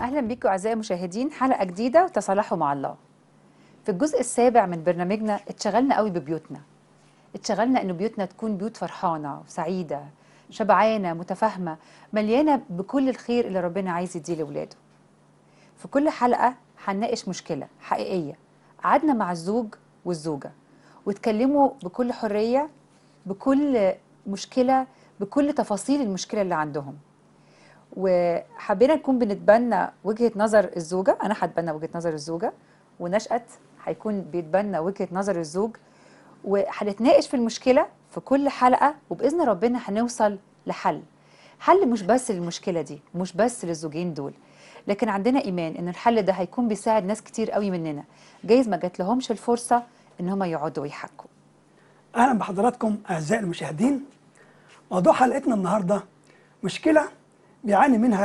أهلا بيكم أعزائي المشاهدين حلقة جديدة وتصالحوا مع الله في الجزء السابع من برنامجنا اتشغلنا قوي ببيوتنا اتشغلنا إنه بيوتنا تكون بيوت فرحانة وسعيدة شبعانة متفاهمة مليانة بكل الخير اللي ربنا عايز يديه لأولاده في كل حلقة هنناقش مشكلة حقيقية قعدنا مع الزوج والزوجة واتكلموا بكل حرية بكل مشكلة بكل تفاصيل المشكلة اللي عندهم وحبينا نكون بنتبنى وجهة نظر الزوجة أنا هتبنى وجهة نظر الزوجة ونشأت هيكون بيتبنى وجهة نظر الزوج وهنتناقش في المشكلة في كل حلقة وبإذن ربنا هنوصل لحل حل مش بس للمشكلة دي مش بس للزوجين دول لكن عندنا إيمان إن الحل ده هيكون بيساعد ناس كتير قوي مننا جايز ما جات لهمش الفرصة إن هم يقعدوا ويحكوا اهلا بحضراتكم اعزائي المشاهدين موضوع حلقتنا النهارده مشكله بيعاني منها